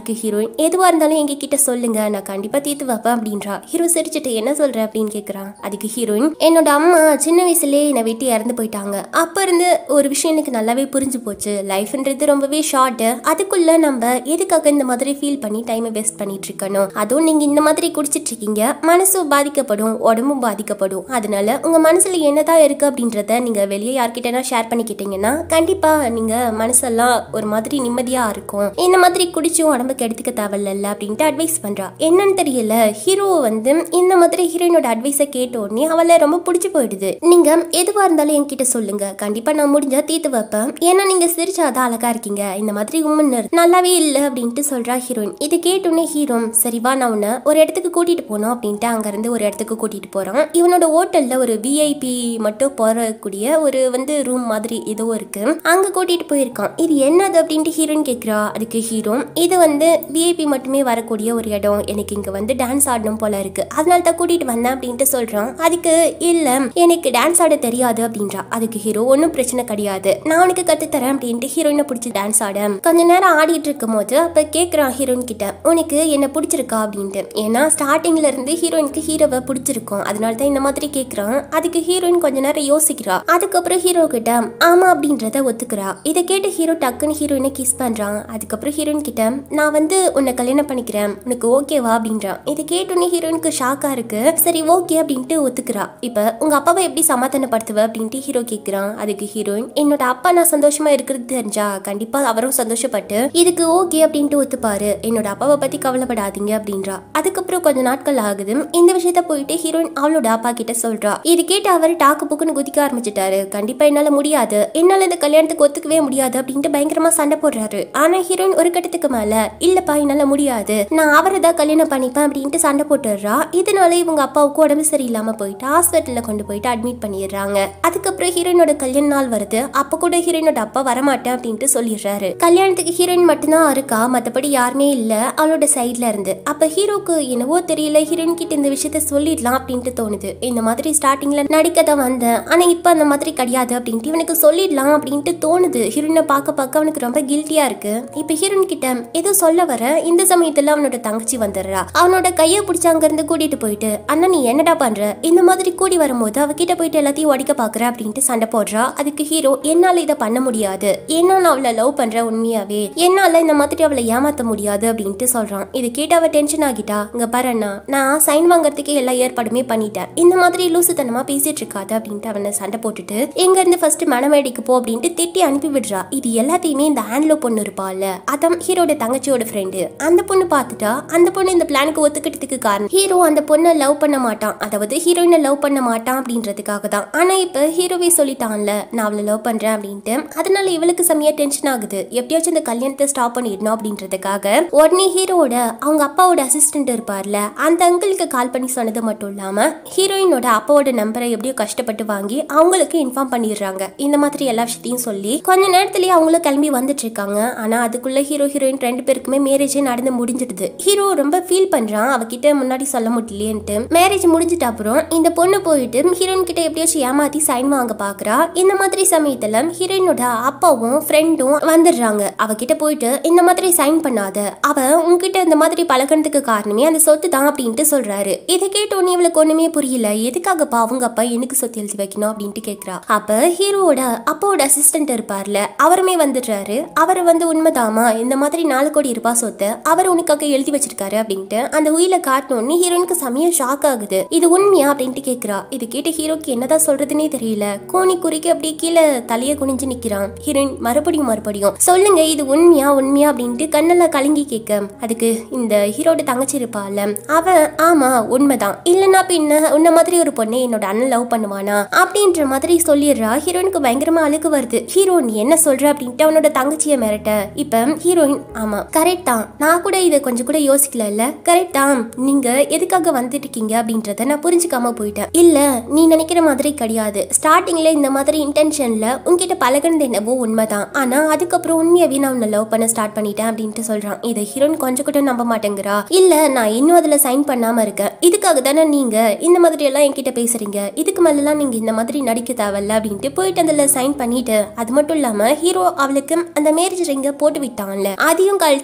ஹீரோயின் எதுவா இருந்தாலும் எங்க கிட்ட சொல்லுங்க நான் கண்டிப்பா தீர்த்து வைப்பேன் அப்படின்றா ஹீரோ சிரிச்சுட்டு என்ன சொல்ற அப்படின்னு கேக்குறான் அதுக்கு ஹீரோயின் என்னோட அம்மா சின்ன வயசுலயே என்னை விட்டு இறந்து போயிட்டாங்க அப்ப இருந்து ஒரு விஷயம் எனக்கு நல்லாவே புரிஞ்சு போச்சு லைஃப்ன்றது ரொம்பவே ஷார்ட் அதுக்குள்ள நம்ம எதுக்காக இந்த மாதிரி ஃபீல் பண்ணி டைமை வேஸ்ட் பண்ணிட்டு இருக்கணும் அதுவும் நீங்க இந்த மாதிரி குடிச்சிட்டு இருக்கீங்க மனசும் பாதிக்கப்படும் உடம்பும் பாதிக்கப்படும் அதனால உங்க மனசுல என்னதான் இருக்கு அப்படின்றத நீங்க வெளியே யார்கிட்டனா ஷேர் பண்ணிக்கிட்டீங்கன்னா கண்டிப்பா நீங்க மனசெல்லாம் ஒரு மாதிரி நிம்மதியா இருக்கும் இந்த மாதிரி குடிச்சும் உடம்புக்கு எடுத்துக்க தேவையில்ல அப்படின்ட்டு அட்வைஸ் பண்றா என்னன்னு தெரியல ஹீரோ வந்து இந்த மாதிரி ஹீரோயினோட அட்வைஸை கேட்ட உடனே அவளை ரொம்ப பிடிச்சு போயிடுது நீங்க எதுவா இருந்தாலும் என்கிட்ட சொல்லுங்க கண்டிப்பா நான் முடிஞ்சா தீர்த்து வைப்பேன் ஏன்னா நீங்க சிரிச்சாதான் அழகா இருக்கீங்க இந்த மாதிரி உமன் நல்லாவே இல்லை அப்படின்ட்டு சொல்றா ஹீரோயின் இது கேட்டோன்னே ஹீரோ சரி வா நான் உன்னை ஒரு இடத்துக்கு கூட்டிட்டு போனோம் அப்படின்ட்டு அங்க இருந்து ஒரு இடத்துக்கு கூட்டிட்டு போறான் இவனோட ஹோட்டல்ல ஒரு விஐபி மட்டும் போறக்கூடிய ஒரு வந்து ரூம் மாதிரி ஏதோ இருக்கு அங்க கூட்டிட்டு போயிருக்கான் இது என்னது அப்படின்ட்டு ஹீரோயின் கேக்குறா அதுக்கு ஹீரோ இது வந்து விஐபி மட்டுமே வரக்கூடிய ஒரு இடம் எனக்கு இங்க வந்து டான்ஸ் ஆடணும் போல இருக்கு அதனால தான் கூட்டிட்டு வந்தேன் அப்படின்ட்டு சொல்றான் அதுக்கு இல்ல எனக்கு டான்ஸ் ஆட தெரியாது அப்படின்றா அதுக்கு ஹீரோ ஒன்றும் பிரச்சனை கிடையாது நான் உனக்கு கத்து தரேன் அப்படின்ட்டு ஹீரோயினை பிடிச்சி டான்ஸ் ஆட கொஞ்ச நேரம் ஆடிட்டு இருக்கும் போது அப்ப கேக்குறான் ஹீரோயின் கிட்ட உனக்கு என்ன பிடிச்சிருக்கா அப்படின்ட்டு ஏன்னா ஸ்டார்டிங்ல இருந்து ஹீரோயினுக்கு ஹீரோவை பிடிச்சிருக்கும் அதனால தான் இந்த மாதிரி கேக்குறான் அதுக்கு ஹீரோயின் கொஞ்ச நேரம் யோசிக்கிறா அதுக்கப்புறம் ஹீரோ கிட்ட ஆமா அப்படின்றத ஒத்துக்கிறா இதை கேட்டு ஹீரோ டக்குன்னு ஹீரோயினை கிஸ் பண்றான் அதுக்கப்புறம் ஹீரோயின் கிட்ட நான் வந்து உன்னை கல்யாணம் பண்ணிக்கிறேன் உனக்கு ஓகேவா அப்படின்றான் இதை கேட்டோன்னே ஹீரோயினுக்கு ஷாக்கா இருக்கு சரி ஓகே அப்படின்ட்டு ஒத்துக்கிறா இப்ப உங்க அப்பாவை எப்படி சமாதானப்படுத்துவ அப்படின்ட்டு ஹீரோ கேக்குறான் அதுக்கு ஹீரோயின் என்னோட அப்பா நான் சந்தோஷமா இருக்கிறது தெரிஞ்சா கண்டிப்பா அவரும் சந்தோஷப்பட்டு இதுக்கு ஓகே அப்படின்ட்டு ஒத்துப்பாரு என்னோட அப்பாவை பத்தி கவலைப்படாதீங்க அப்படின்றா அதுக்கப்புறம் கொஞ்ச நாட்கள் ஆகுது இந்த விஷயத்த போயிட்டு ஹீரோயின் அவளோட அப்பா கிட்ட சொல்றா இது கேட்டு அவர் டாக்கு புக்குன்னு குதிக்க ஆரம்பிச்சிட்டாரு கண்டிப்பா என்னால முடியாது என்னால இந்த கல்யாணத்துக்கு ஒத்துக்கவே முடியாது அப்படின்ட்டு பயங்கரமா சண்டை போடுறாரு ஆனா ஹீரோயின் ஒரு கட்டத்துக்கு மேல இல்லப்பா என்னால முடியாது நான் அவரை தான் கல்யாணம் பண்ணிப்பேன் அப்படின்ட்டு சண்டை போட்டுடுறா இதனால இவங்க அப்பாவுக்கு உடம்பு சரியில்லாம போயிட்டு ஹாஸ்பிட்டல்ல கொண்டு போயிட்டு அட்மிட் பண்ணிடுறாங்க அதுக்கப்புறம் ஹீரோயினோட கல்யாண நாள் வருது அப்ப கூட ஹீரோயினோட அப்பா வரமாட்டேன் அப்படின்ட்டு சொல்லிடுறாரு கல்யாணத்துக்கு ஹீரோயின் மட்டும்தான் இருக்கா மத்தபடி யாருமே இல்ல அவளோட சைட்ல இருந்து அப்ப ஹீரோக்கு என்னவோ தெரியல ஹீரோயின் கிட்ட இந்த விஷயத்த சொல்லிடலாம் அப்படின்ட்டு தோணுது இந்த மாதிரி ஸ்டார்டிங்ல நடிக்க தான் வந்தேன் ஆனா இப்ப அந்த மாதிரி கிடையாது அப்படின்ட்டு இவனுக்கு சொல்லிடலாம் அப்படின்ட்டு தோணுது ஹீரோயினை பார்க்க பார்க்க அவனுக்கு ரொம்ப கில்ட்டியா இருக்கு இப்ப ஹீரோயின் கிட்ட ஏதோ சொல்ல வர இந்த சமயத்துல அவனோட தங்கச்சி வந்துடுறா அவனோட கையை பிடிச்சி அங்க இருந்து கூட்டிட்டு போயிட்டு அண்ணா நீ என்னடா பண்ற இந்த மாதிரி கூடி வரும்போது அவகிட்ட போயிட்டு எல்லாத்தையும் உடைக்க பாக்குற அப்படின்ட்டு சண்டை போடுறா அதுக்கு ஹீரோ என்னால இதை பண்ண முடியாது ஏன்னா நான் அவளை லவ் பண்றேன் உண்மையாவே என்னால இந்த மாதிரி அவளை ஏமாத்த முடியாது அப்படின்ட்டு சொல்றான் இது கேட்டு அவ டென்ஷன் ஆகிட்டா இங்க பாரு அண்ணா நான் சைன் வாங்குறதுக்கு எல்லா ஏற்பாடுமே பண்ணிட்டேன் இந்த மாதிரி லூசுத்தனமா பேசிட்டு இருக்காது அப்படின்ட்டு அவனை சண்டை போட்டுட்டு எங்க இருந்து ஃபர்ஸ்ட் மனமேடிக்கு போ அப்படின்ட்டு திட்டி அனுப்பி விடுறா இது எல்லாத்தையுமே இந்த ஹேண்ட்லோ பொண்ணு இருப்பாள்ல அதான் ஹீரோட தங்கச்சியோட ஃப்ரெண்டு அந்த பொண்ணு பார்த்துட்டா அந்த பொண்ணு இந்த பிளானுக்கு ஒத்துக்கிட்டதுக்கு காரணம் ஹீரோ அந்த பொண்ணை லவ் பண்ண மாட்டான் அதாவது ஹீரோயினை லவ் பண்ண மாட்டான் அப்படின்றதுக்காக தான் ஆனா இப்ப ஹீரோவே சொல்லிட்டான்ல நான் அவளை லவ் பண்றேன் அப்படின்ட்டு அதனால இவளுக்கு செம்மையா டென்ஷன் ஆகுது எப்படியாச்சும் இந்த கல்யாணத்தை ஸ்டாப் பண்ணிடணும் அப்படின்றதுக்காக உடனே ஹீரோவோட அவங்க அப்பாவோட அசிஸ்டன்ட் இருப்பார்ல அந்த அங்கிளுக்கு கால் பண்ணி சொன்னது மட்டும் இல்லாம ஹீரோயினோட அப்பாவோட நம்பரை எப்படியோ கஷ்டப்பட்டு வாங்கி அவங்களுக்கு இன்ஃபார்ம் பண்ணிடுறாங்க இந்த மாதிரி எல்லா விஷயத்தையும் சொல்லி கொஞ்ச நேரத்திலேயே அவங்களும் கிளம்பி வந்துட்டு இருக்காங்க ஆனா அதுக்குள்ள ஹீரோ ஹீரோயின் ரெண்டு பேருக்குமே மேரேஜே நடந்து முடிஞ்சிடுது ஹீரோ ரொம்ப ஃபீல் பண்றான் அவகிட்ட முன்னாடி சொல்ல முடியலையேன்ட்டு மேரேஜ் முடிஞ்சிட்ட அப்புறம் இந்த பொண்ணு போயிட்டு ஹீரோயின் கிட்ட எப்படியாச்சும் ஏமாத்தி சைன் வாங்க பாக்குறா இந்த மாதிரி சமயத்துல ஹீரோயினோட அப்பாவும் ஃப்ரெண்டும் வந்துடுறாங்க அவகிட்ட போயிட்டு இந்த மாதிரி சைன் பண்ணாத அவ உன்கிட்ட இந்த மாதிரி பழகினதுக்கு காரணமே அந்த சொத்து தான் அப்படின்ட்டு சொல்றாரு இதை கேட்ட உடனே இவளுக்கு ஒண்ணுமே புரியல எதுக்காகப்பா அவங்க அப்பா எனக்கு சொத்து எழுதி வைக்கணும் அப்படின்ட்டு கேக்குறா அப்ப ஹீரோவோட அப்பாவோட அசிஸ்டன்ட் இருப்பார்ல அவருமே வந்துடுறாரு அவர் வந்து உண்மைதாமா இந்த மாதிரி நாலு கோடி ரூபாய் சொத்தை அவர் உனக்காக எழுதி வச்சிருக்காரு அப்படின்ட்டு அந்த உயில காட்டணும்னு ஹீரோனுக்கு செமையா ஷாக் ஆகுது இது உண்மையா அப்படின்ட்டு கேக்குறா இது கேட்டு ஹீரோக்கு என்னதான் சொல்றதுன்னே தெரியல கோணி குறிக்கு அப்படியே கீழே தலைய குனிஞ்சு நிக்கிறான் ஹீரோயின் மறுபடியும் மறுபடியும் சொல்லுங்க இது உண்மையா உண்மையா அப்படின்ட்டு கண்ணெல்லாம் கலங்கி கேட்க அதுக்கு இந்த ஹீரோட தங்கச்சி இருப்பாள்ல அவ ஆமா உண்மைதான் இல்லைன்னா பின்ன உன்ன மாதிரி ஒரு பொண்ணை என்னோட அண்ணன் லவ் பண்ணுவானா அப்படின்ற மாதிரி சொல்லிடுறா ஹீரோயினுக்கு பயங்கரமா அழுகு வருது ஹீரோ நீ என்ன சொல்ற அப்படின்ட்டு அவனோட தங்கச்சியை மிரட்ட இப்ப ஹீரோயின் ஆமா கரெக்ட் தான் நான் கூட இதை கொஞ்சம் கூட யோசிக்கல இல்ல கரெக்ட் தான் நீங்க எதுக்காக வந்துட்டு இருக்கீங்க அப்படின்றத நான் புரிஞ்சுக்காம போயிட்டேன் இல்ல நீ நினைக்கிற மாதிரி கிடையாது ஸ்டார்டிங்ல இந்த மாதிரி இன்டென்ஷன்ல உன்கிட்ட பழகுனது என்னவோ உண்மைதான் ஆனா அதுக்கப்புறம் உண்மையாவே நான் உன்னை லவ் பண்ண ஸ்டார்ட் பண்ணிட்டேன் அப்படின்ட்டு சொல்றான் இதை ஹீரோயின் கொஞ்சம் கூட நம்ப மாட்டேங்கிறா இல்ல நான் இன்னும் அதுல சைன் பண்ணாம இருக்கேன் இதுக்காக தானே நீங்க இந்த மாதிரி எல்லாம் என்கிட்ட பேசுறீங்க இதுக்கு மேலாம் நீங்க இந்த மாதிரி நடிக்க தேவையில்ல அப்படின்ட்டு போயிட்டு அதுல சைன் பண்ணிட்டு அது மட்டும் இல்லாம ஹீரோ அவளுக்கு அந்த மேரேஜ் ரிங்க போட்டு விட்டான்ல அதையும் கழட்டி முகத்துல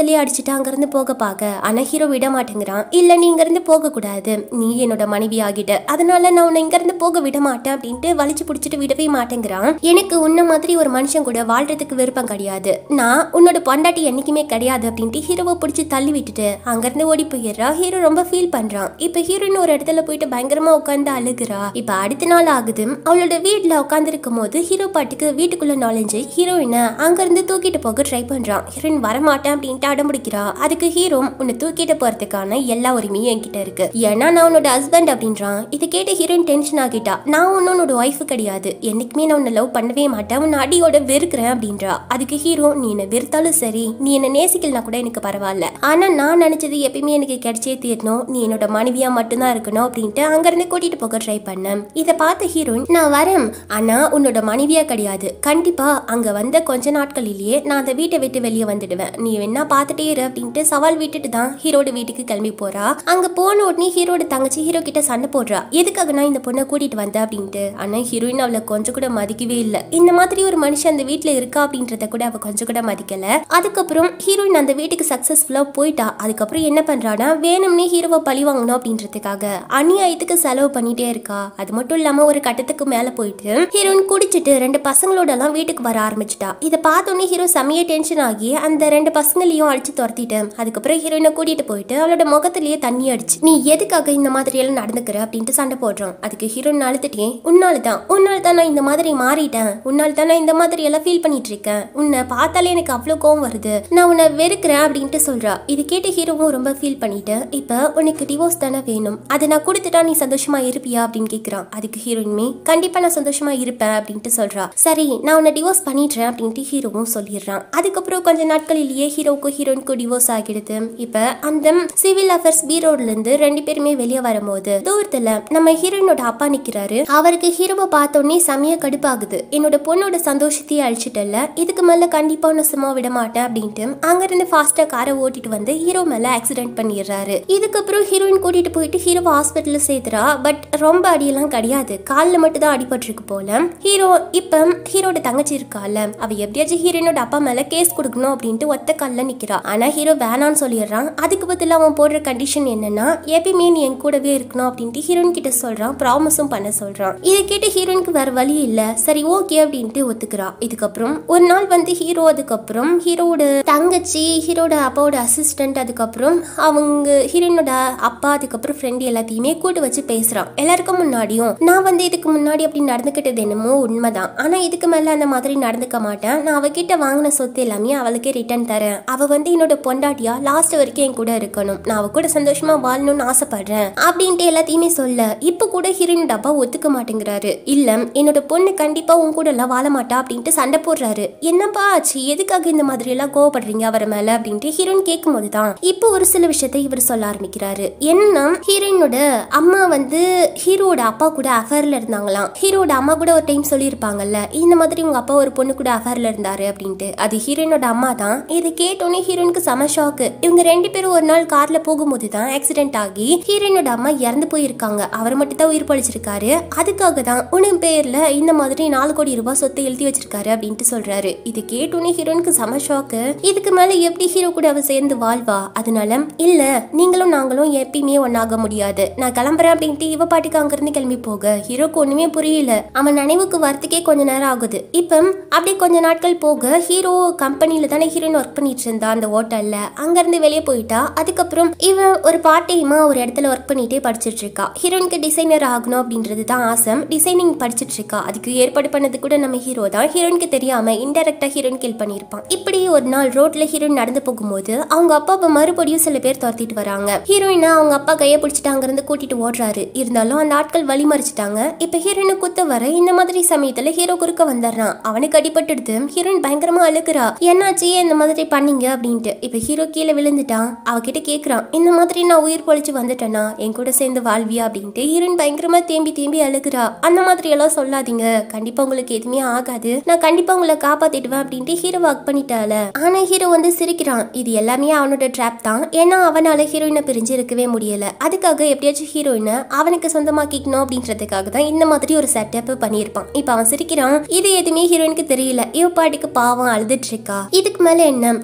முதல்லயே அடிச்சுட்டு அங்கிருந்து போக பார்க்க ஆனா ஹீரோ விட மாட்டேங்கிறான் இல்ல நீ இங்க இருந்து போக கூடாது நீ என்னோட மனைவி ஆகிட்ட அதனால நான் உன்னை இங்க இருந்து போக விட மாட்டேன் அப்படின்ட்டு வலிச்சு பிடிச்சிட்டு விடவே மாட்டேங்கிறான் எனக்கு உன்ன மாதிரி ஒரு மனுஷன் கூட வாழ்றதுக்கு விருப்பம் கிடையாது நான் உன்னோட பொண்டாட்டி என்னைக்குமே கிடையாது அப்படின்ட்டு ஹீரோவை பிடிச்சி தள்ளி விட்டுட்டு அங்கிருந்து ஓடி போயிடுறா ஹீரோ ரொம்ப ஃபீல் பண்றான் இப்ப ஹீரோயின் ஒரு இடத்துல போயிட்டு பயங்கரமா உட்காந்து அழுகுறா இப்ப அடுத்த நாள் ஆகுது அவளோட வீட்ல உட்காந்து இருக்கும் போது ஹீரோ பாட்டுக்கு வீட்டுக்குள்ள நுழைஞ்சு ஹீரோயினை அங்கிருந்து தூக்கிட்டு போக ட்ரை பண்றான் ஹீரோயின் வரமாட்டேன் அப்படின்ட்டு அடம்பிடிக்கிறா அதுக்கு ஹீரோ உன்னை தூக்கிட்டு போறதுக்கான எல்லா உரிமையும் என்கிட்ட இருக்கு ஏன்னா நான் உன்னோட ஹஸ்பண்ட் அப்படின்றான் இதை கேட்டு ஹீரோயின் டென்ஷன் ஆகிட்டா நான் உன்னோட ஒய்ஃப் கிடையாது என்னைக்குமே நான் உன்னை லவ் பண்ணவே மாட்டேன் உன்னை அடியோட வெறுக்கிறேன் அப்படின்றா அதுக்கு ஹீரோ நீ என்ன வெறுத்தாலும் சரி நீ என்ன நேசிக்கலனா கூட எனக்கு பரவாயில்ல ஆனா நான் நினைச்சது எப்பயுமே எனக்கு கிடைச்சே தீரணும் நீ என்னோட மனைவியா மட்டும்தான் இருக்கணும் அப்படின்ட்டு அங்கிருந்து கூட்டிட்டு போக ட்ரை பண்ணேன் இதை பார்த்த ஹீரோயின் நான் வரேன் ஆனா உன்னோட மனைவியா கிடையாது கண்டிப்பா அங்க வந்த கொஞ்ச நாட்களிலேயே நான் அந்த வீட்டை விட்டு வெளியே வந்துடுவேன் நீ வேணா பார்த்துட்டே இரு அப்படின்ட்டு சவால் விட்டுட்டு தான் ஹீரோட வீட்டுக்கு கிளம்பி போறா அங்க போன உடனே ஹீரோட தங்கச்சி ஹீரோ கிட்ட சண்டை போடுறா எதுக்காக நான் இந்த பொண்ணை கூட்டிட்டு வந்தேன் அப்படின்ட்டு ஆனா ஹீரோயின் அவளை கொஞ்சம் கூட மதிக்கவே இல்லை இந்த மாதிரி ஒரு மனுஷன் அந்த வீட்ல இருக்கா அப்படின்றத கூட அவ கொஞ்சம் கூட மதிக்கல அதுக்கப்புறம் ஹீரோயின் அந்த வீட்டுக்கு சக்சஸ்ஃபுல்லா போயிட்டா அதுக்கப்புறம் என்ன பண்றானா வேணும்னே ஹீரோவை பழி வாங்கணும் அப்படின்றதுக்காக அநியாயத்துக்கு செலவு பண்ணிட்டே இருக்கா அது மட்டும் இல்லாம ஒரு கட்டத்துக்கு மேல போயிட்டு ஹீரோயின் குடிச்சிட்டு ரெண்டு பசங்களோட எல்லாம் வீட்டுக்கு வர ஆரம்பிச்சிட்டா இதை பார்த்தோன்னே ஹீரோ செமைய டென்ஷன் ஆகி அந்த ரெண்டு பசங்களையும் அடிச்சு துரத்திட்டு அதுக்கப்புறம் ஹீரோயினை கூட்டிட்டு போயிட்டு அவளோட முகத்திலேயே தண்ணி அடிச்சு நீ எதுக்காக இந்த மாதிரி எல்லாம் நடந்துக்கிற அப்படின்ட்டு சண்டை போடுறான் அதுக்கு ஹீரோயின் அழுத்துட்டே உன்னால தான் உன்னால தான் நான் இந்த மாதிரி மாறிட்டேன் உன்னால தான் நான் இந்த மாதிரி எல்லாம் ஃபீல் பண்ணிட்டு இருக்கேன் உன்னை பார்த்தாலே எனக்கு அவ்வளோ கோவம் வருது நான் உன்னை வெறுக்கிறேன் அப்படின்ட்டு சொல்றா இது கேட்டு ஹீரோவும் ரொம்ப ஃபீல் பண்ணிட்டு இப்போ உனக்கு டிவோர்ஸ் தானே வேணும் அதை நான் கொடுத்துட்டா நீ சந்தோஷமா இருப்பியா அப்படின்னு கேட்குறான் அதுக்கு ஹீரோயின்மே கண்டிப்பா நான் சந்தோஷமா இருப்பேன் அப்படின்ட்டு சொல்றா சரி நான் உன்னை டிவோர்ஸ் பண்ணிடுறேன் அப்படின்ட்டு ஹீரோவும் சொல்லிடுறான் அதுக்கப்புறம் கொஞ்ச நாட்களிலேயே ஹீரோவுக்கும் ஹீரோயினுக்கும் டிவோர்ஸ் ஆகிடுது இப்போ அந்த சிவில் அஃபேர்ஸ் பீரோட்ல இருந்து ரெண்டு பேருமே வெளியே வரும்போது தூரத்துல நம்ம ஹீரோயினோட அப்பா நிக்கிறாரு அவருக்கு ஹீரோவை பார்த்தோன்னே செமைய கடுப்பாகுது என்னோட பொண்ணோட சந்தோஷத்தையே அழிச்சிட்டல இதுக்கு மேல கண்டிப்பா உன்னை சும்மா விட மாட்டேன் அப்படின்ட்டு அங்கிருந்து ஃபாஸ்டா காரை ஓட்டிட்டு வந்து ஹீரோ மேல ஆக்சிடென்ட் பண்ணிடுறாரு இதுக்கப்புறம் ஹீரோயின் கூட்டிட்டு போயிட்டு ஹீரோவை ஹாஸ்பிட்டல்ல சேர்த்துறா பட் ரொம்ப அடியெல்லாம் கிடையாது காலில் மட்டும் தான் அடிபட்டிருக்கு போல ஹீரோ இப்ப ஹீரோட தங்கச்சி இருக்கால அவ எப்படியாச்சும் ஹீரோயினோட அப்பா மேல கேஸ் கொடுக்கணும் அப்படின்ட்டு ஒத்த காலில் நிக்கிறா ஆனா ஹீரோ வேணான்னு சொல்லிடுறான் அதுக்கு பதிலா அவன் போடுற கண்டிஷன் என்னன்னா எப்பயுமே நீ என் கூடவே இருக்கணும் அப்படின்ட்டு ஹீரோயின் கிட்ட சொல்றான் ப்ராமிஸும் பண்ண சொல்றான் இதை கேட்டு ஹீரோயினுக்கு வேற வழி இல்ல சரி ஓகே அப்படின்ட்டு ஒத்துக்கிறா இதுக்கப்புறம் ஒரு நாள் வந்து ஹீரோ அதுக்கப்புறம் ஹீரோட தங்கச்சி ஹீரோட அப்பாவோட அசிஸ்டன்ட் அதுக்கப்புறம் அவங்க ஹீரோயினோட அப்பா அதுக்கப்புறம் ஃப்ரெண்ட் எல்லாத்தையுமே கூட்டு வச்சு பேசுறான் எல்லாருக்கும் முன்னாடியும் நான் வந்து இதுக்கு முன்னாடி அப்படி நடந்துக்கிட்டது என்னமோ உண்மைதான் ஆனா இதுக்கு மேல அந்த மாதிரி நடந்துக்க மாட்டேன் நான் அவகிட்ட வாங்கின சொத்து எல்லாமே அவளுக்கே ரிட்டர்ன் தரேன் அவ வந்து என்னோட பொண்டாட்டியா லாஸ்ட் வரைக்கும் என் கூட இருக்கணும் நான் அவ கூட சந்தோஷமா வாழணும்னு ஆசைப்படுறேன் அப்படின்ட்டு எல்லாத்தையுமே சொல்ல இப்ப கூட ஹீரோயினோட அப்பா ஒத்துக்க மாட்டேங்கிறாரு இல்ல என்னோட பொண்ணு கண்டிப்பா உன் கூட எல்லாம் வாழ மாட்டா அப்படின்ட்டு சண்டை போடுறாரு என்னப்பா ஆச்சு எதுக்காக இந்த மாதிரி எல்லாம் கோவப்படுறீங்க அவர் மேல அப்படின்ட்டு ஹீரோயின் கேட்கும் போதுதான் இப்போ ஒரு சில விஷயத்தை இவர் சொல்ல ஆரம்பிக்கிறாரு என்னன்னா ஹீரோயினோட அம்மா வந்து ஹீரோட அப்பா கூட அஃபேர்ல இருந்தாங்களாம் ஹீரோட அம்மா கூட ஒரு டைம் சொல்லியிருப்பாங்கல்ல இந்த மாதிரி உங்க அப்பா ஒரு பொண்ணு கூட அஃபேர்ல இருந்தாரு அப்படின்ட்டு அது ஹீரோயினோட அம்மா தான் இதை கேட்டோன்னே ஹீரோயினுக்கு செம ஷாக்கு இவங்க ரெண்டு பேரும் ஒரு நாள் கார்ல போகும்போது தான் ஆக்சிடென்ட் ஆகி ஹீரோயினோட அம்மா இறந்து போயிருக்காங்க அவர் மட்டும் தான் உயிர் பழிச்சிருக்காரு அதுக்காக தான் உன் பேர்ல இந்த மாதிரி நாலு கோடி ரூபாய் சொத்தை எழுதி வச்சிருக்காரு அப்படின்ட்டு சொல்றாரு இது கேட்டோன்னே ஹீரோயினுக்கு செம ஷாக்கு இதுக்கு மேல எப்படி ஹீரோ கூட அவ சேர்ந்து வாழ்வா அதனால இல்ல நீங்களும் நாங்களும் எப்பயுமே ஒன்னாக முடியாது நான் கிளம்புறேன் அப்படின்ட்டு இவ பாட்டுக்கு அங்கிருந்து கிளம்பி போக ஹீரோக்கு ஒண்ணுமே புரியல அவன் நினைவுக்கு வரத்துக்கே கொஞ்ச நேரம் ஆகுது இப்ப அப்படியே கொஞ்ச நாட்கள் போக ஹீரோ கம்பெனில தானே ஹீரோயின் ஒர்க் பண்ணிட்டு இருந்தா அந்த ஹோட்டல்ல அங்க இருந்து வெளியே போயிட்டா அதுக்கப்புறம் இவ ஒரு பார்ட் டைமா ஒரு இடத்துல ஒர்க் பண்ணிட்டே படிச்சிட்டு இருக்கா ஹீரோயினுக்கு டிசைனர் ஆகணும் அப்படின்றது தான் ஆசை டிசைனிங் படிச்சிட்டு இருக்கா அதுக்கு ஏற்பாடு பண்ணது கூட நம்ம ஹீரோ தான் ஹீரோயினுக்கு தெரியாம இன்டெரக்டா ஹீரோயின் கில் பண்ணியிருப்பான் இப்படி ஒரு நாள் ரோட்ல ஹீரோயின் நடந்து போகும்போது அவங்க அப்பாவை மறுபடியும் சில பேர் துரத்திட்டு வராங்க ஹீரோயினை அவங்க அப்பா கையை பிடிச்சிட்டு அங்கிருந்து கூட்டிட்டு ஓடுறாரு இருந்தாலும் அந்த ஆட்கள் வழி மறிச்சிட்டாங்க இப்ப ஹீரோயினை குத்த வர இந்த மாதிரி சமயத்துல ஹீரோ குறுக்க வந்துடுறான் அவனுக்கு அடிபட்டுடுது ஹீரோயின் பயங்கரமா அழுகுறா என்னாச்சு ஏன் இந்த மாதிரி பண்ணீங்க அப்படின்ட்டு இப்ப ஹீரோ கீழே விழுந்துட்டான் அவகிட்ட கேக்குறான் இந்த மாதிரி நான் உயிர் பொழிச்சு வந்துட்டேனா என் கூட சேர்ந்து வாழ்வியா அப்படின்ட்டு ஹீரோயின் பயங்கரமா தேம்பி தேம்பி அழுகுறா அந்த மாதிரி எல்லாம் சொல்லாதீங்க கண்டிப்பா உங்களுக்கு எதுவுமே ஆகாது நான் கண்டிப்பா உங்களை காப்பாத்திடுவேன் அப்படின்ட்டு ஹீரோ வாக் பண்ணிட்டால ஆனா ஹீரோ வந்து சிரிக்கிறான் இது எல்லாமே அவனோட ட்ராப் தான் ஏன்னா அவனால ஹீரோயினை பிரிஞ்சு இருக்கவே முடியல அதுக்காக எப்படியாச்சும் ஹீரோயினை அவனுக்கு சொந்தமாக்கிக்கணும் அப்படின்றதுக்காக தான் இந்த மாதிரி ஒரு செட்டப் பண்ணியிருப்பான் இப்ப அவன் சிரிக்கிறான் இது எதுவுமே ஹீரோயினுக்கு தெரியல இவ பாட்டுக்கு பாவம் அழுதுட்டு இருக்கா இதுக்கு மேல என்ன ஹீரோ ஹீரோயின்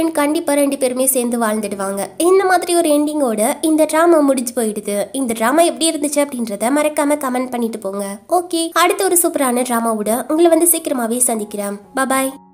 அண்ட் கண்டிப்பா ரெண்டு பேருமே சேர்ந்து வாழ்ந்துடுவாங்க இந்த மாதிரி ஒரு எண்டிங்கோட இந்த ட்ராமா முடிஞ்சு போயிடுது இந்த ட்ராமா எப்படி இருந்துச்சு அப்படின்றத மறக்காம கமெண்ட் பண்ணிட்டு போங்க ஓகே அடுத்த ஒரு சூப்பரான ட்ராமாவோட உங்களை வந்து சீக்கிரமாவே சந்திக்கிறேன் பாய்